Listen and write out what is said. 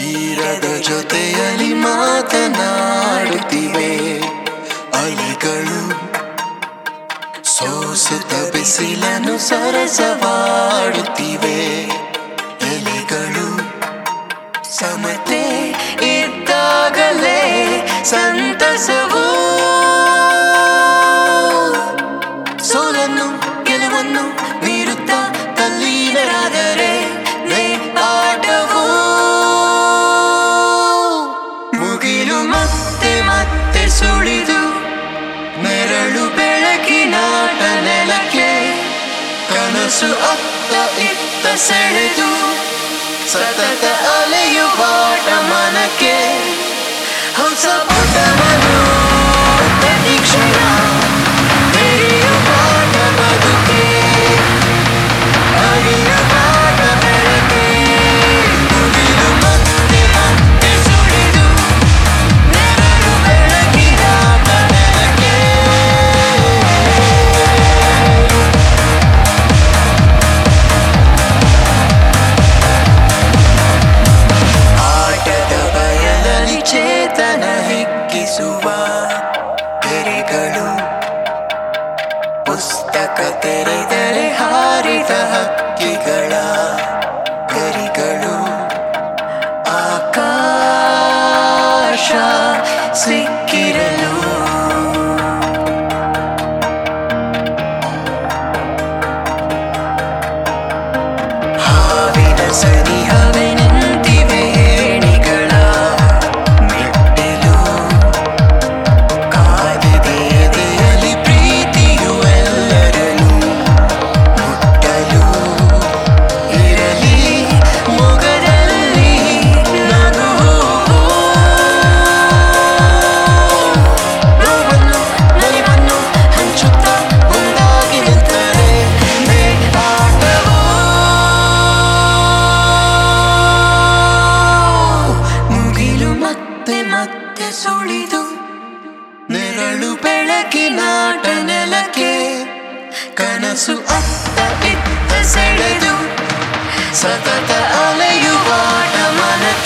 ತೀರದ ಜೊತೆಯಲ್ಲಿ ಮಾತನಾಡುತ್ತಿವೆ ಅಲೆಗಳು ಸೋಸುತ್ತ ಬಿಸಿಲನ್ನು ಸರಸವಾಡುತ್ತಿವೆ ಎಲೆಗಳು ಸಮತೆ ಇದ್ದಾಗಲೇ ಸಂತಸವು ಸೋಲನ್ನು ಗೆಲುವನ್ನು ನೀಡುತ್ತಾ ತಲ್ಲೀನರಾದರೆ ನೇ ಆಟವು ಮುಗಿಲು ಮತ್ತೆ ಮತ್ತೆ ಸುಳಿದು ನೆರಳು ಬೆಳಕಿನಾಟ ನೆಲಕ್ಕೆ ಕನಸು ಅತ್ತ ಇತ್ತ ಸೆಳೆದು ಸತತ ಅಲೆಯುವಾಟ ಮನಕ್ಕೆ ಹೊಸ ಪುಟವನ್ನು ಪ್ರತಿಕ್ಷಣ ತೆರೆಯುವಾಟ ಬದುಕೆ ಅರಿಯುವಾಟ ಬೆಳಕೆ ಮುಗಿಲು ಮತ್ತೆ ಮತ್ತೆ ಸುಳಿದು ನೆರಳು ಬೆಳಕಿನಾಟ ನೆಲಕ್ಕೆ ಆಟದ ಬಯಲಲ್ಲಿ ಚೇತನ ಹಿಗ್ಗಿಸುವ ತೆರೆಗಳು ಪುಸ್ತಕ ತೆರೆದರೆ ಹಾರಿದ ಹಕ್ಕಿಗಳ ಗರಿಗಳು ಆಕಾಶ ಸಿಕ್ಕಿರಲು ಹಾವಿನ ಸನಿಹವೆ ನಿಂತಿವೆ ಏಣಿಗಳ ಮೆಟ್ಟಿಲು ಕಾದಿದೆ ಎದೆಯಲ್ಲಿ ಪ್ರೀತಿಯು ಎಲ್ಲರನ್ನು ಮುಟ್ಟಲು ಇರಲಿ ಮೊಗದಲ್ಲಿ ನಗುವು ನೋವನ್ನು ನಲಿವನ್ನು ಹಂಚುತ್ತಾ ಒಂದಾಗಿ ನಿಂತರೆ ನೇ ಆಟವು ಮುಗಿಲು ಮತ್ತೆ ಮತ್ತೆ ಸುಳಿದು ನೆರಳು ಬೆಳಕಿನಾಟ ನೆಲಕ್ಕೆ ಕನಸು ಅತ್ತ ಇತ್ತ ಸೆಳೆದು ಸತತ ಅಲೆಯುವಾಟ ಮನಕ್ಕೆ